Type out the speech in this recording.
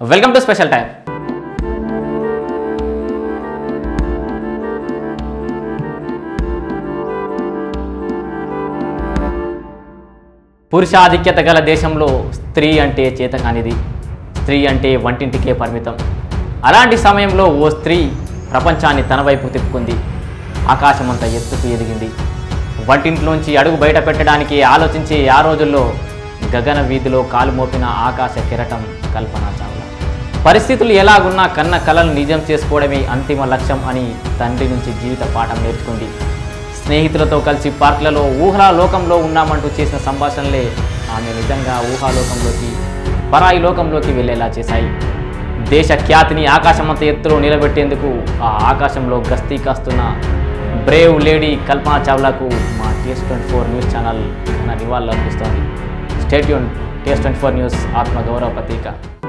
welcome to special time పురుషాధిక్యత గల దేశంలో స్త్రీ అంటే చేతకానిది స్త్రీ అంటే వంటింటికే పరిమితం అలాంటి సమయంలో ఓ స్త్రీ ప్రపంచాన్ని తన వైపు తిప్పుకుంది ఆకాశమంత ఎత్తుకు ఎదిగింది వంటింట్లోంచి అడుగు బయట పెట్టడానికి ఆలోచించి ఆ రోజుల్లో గగన వీధిలో కాలు మోపిన ఆకాశ కిరటం కల్పన చావ్లా పరిస్థితులు ఎలాగున్నా కన్న కలలు నిజం చేసుకోవడమే అంతిమ లక్ష్యం అని తండ్రి నుంచి జీవిత పాఠం నేర్చుకుంది స్నేహితులతో కలిసి పార్కులలో ఊహలా లోకంలో ఉన్నామంటూ చేసిన సంభాషణలే ఆమె నిజంగా ఊహాలోకంలోకి పరాయి లోకంలోకి వెళ్ళేలా చేశాయి దేశ ఖ్యాతిని ఆకాశమంత ఎత్తులో నిలబెట్టేందుకు ఆ ఆకాశంలో గస్తీ కాస్తున్న బ్రేవ్ లేడీ కల్పనా చావ్లాకు మా TS twenty four news channel మన నివాళులు అర్పిస్తోంది stay tuned TS twenty four news ఆత్మగౌరవ పత్రిక